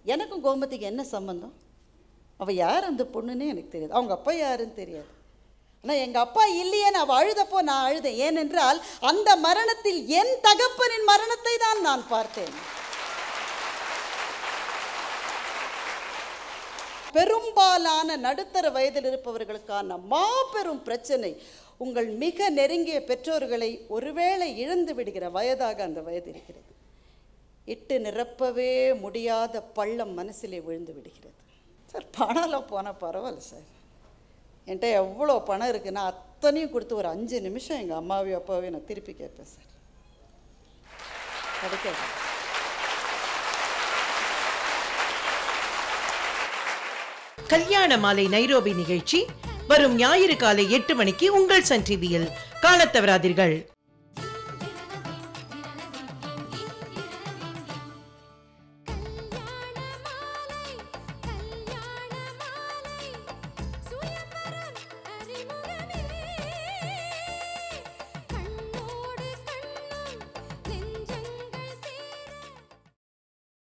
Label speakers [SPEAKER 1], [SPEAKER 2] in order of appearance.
[SPEAKER 1] எனக்கும் கோமதிக்கு என்ன சம்பந்தம் அவள் யார் அந்த பொண்ணுன்னே எனக்கு தெரியாது அவங்க அப்பா யாருன்னு தெரியாது ஆனால் எங்கள் அப்பா இல்லையேன்னு அவள் அழுதப்போ நான் அழுதேன் ஏனென்றால் அந்த மரணத்தில் என் தகப்பனின் மரணத்தை தான் நான் பார்த்தேன் பெரும்பாலான நடுத்தர வயதில் இருப்பவர்களுக்கான மாபெரும் பிரச்சனை உங்கள் மிக நெருங்கிய பெற்றோர்களை ஒருவேளை இழந்து விடுகிற வயதாக அந்த வயது இருக்கிறது இட்டு நிரப்பவே முடியாத பள்ளம் மனசிலே விழுந்து விடுகிறது சார் பணம்லாம் போனால் பரவாயில்ல சார் என்கிட்ட எவ்வளோ பணம் இருக்குன்னா அத்தனையும் கொடுத்து ஒரு அஞ்சு நிமிஷம் எங்கள் அம்மாவையும் அப்பாவையும் நான் திருப்பி கேட்பேன் சார் கிடைக்காது
[SPEAKER 2] கல்யாண மாலை நைரோபி நிகழ்ச்சி வரும் ஞாயிறு காலை எட்டு மணிக்கு உங்கள் சன் டிவியில் காணத் தவறாதீர்கள்